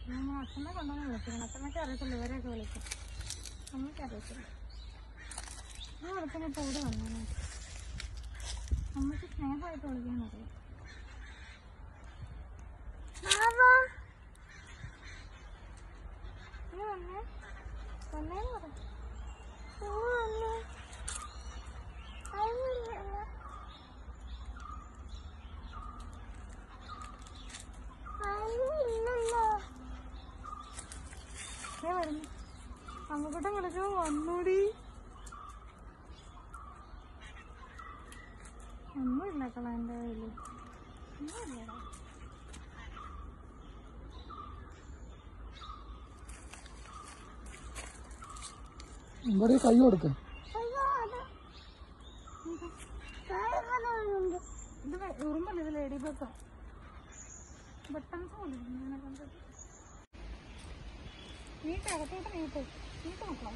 നമ്മൾ അച്ഛനെ കൊണ്ടുവന്ന് വിളിച്ചിരുന്നു അച്ഛമ്മയ്ക്ക് അറിയത്തില്ല ഇവരെയൊക്കെ വിളിക്കും അമ്മയ്ക്ക് അറിയത്തില്ല ഞാൻ വിളിച്ചപ്പോൾ ഇപ്പോൾ ഇവിടെ വന്നു അമ്മയ്ക്ക് സ്നേഹമായിട്ട് വിളിക്കാൻ അറിയാം നീ വന്നേ വന്നേന്ന് പറ ദേ വരുന്നു അമ്മക്കുട്ടൻ വിളിച്ചപ്പോ വന്നൂടി ഒന്നുമില്ല കള എൻ്റെ കയ്യില് ഒന്നുമില്ലടാ ഇവിടെ കൈ കൊടുക്ക ഇത് വെ- ഉറുമ്പല്ല ഇത് ലേഡി ബഗ്ഗാ ബട്ടൺസ് പോലെ ഇരിക്കുന്നു ഇതിനെ കണ്ടിട്ട് നീട്ട് അകത്തോട്ട് നീട്ട് നീട്ട് നോക്കാം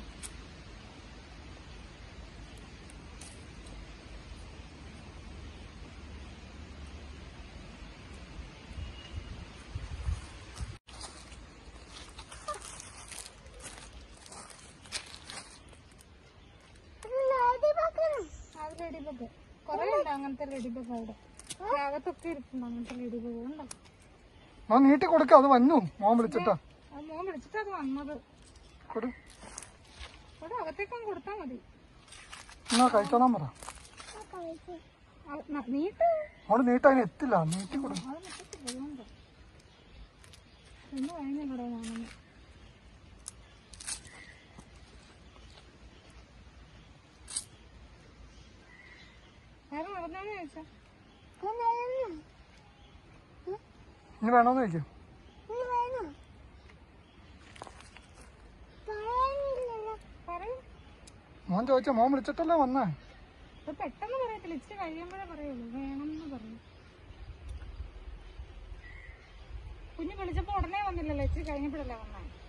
അത് ലേഡി ബഗ് കുറേ ഉണ്ട് അങ്ങനത്തെ ലേഡി ബഗ് അവിടെ ഈ അകത്തൊക്കെ ഇരിക്കുന്നു അങ്ങനത്തെ ലേഡി ബഗ് ഉണ്ടോ ആ നീട്ടി കൊടുക്ക അത് വന്നു മോൻ വിളിച്ചിട്ടാ അത് മോൻ വിളിച്ചിട്ട് അത് വന്നത് കൊടു അവിടെ അകത്തേക്കും കൊടുത്താൽ മതി എന്നാ കഴിച്ചോളാൻ പറ അത് ന- നീട്ട് അവിടെ നീട്ട് അതിന് എത്തില്ല നീട്ടി കൊടു അത് മുറ്റത്ത് പോകുന്നുണ്ട് ഇന്ന് കഴിഞ്ഞല്ലോ ഞാനൊന്ന് വേറെ നടന്നാന്ന് ചോദിച്ചാ ഇനി വേണോന്ന് ചോദിക്കും പറയൂ മോൻ ചോദിച്ചാ മോൻ വിളിച്ചിട്ടല്ലേ വന്നേ ഇത് പെട്ടെന്ന് പറയത്തില്ല ഇച്ചിരി കഴിയുമ്പോഴേ പറയുള്ളൂ വേണമെന്ന് പറയും കുഞ്ഞ് വിളിച്ചപ്പോ ഉടനെ വന്നില്ലല്ലോ ഇച്ചിരി കഴിഞ്ഞപ്പോഴല്ലേ വന്നേ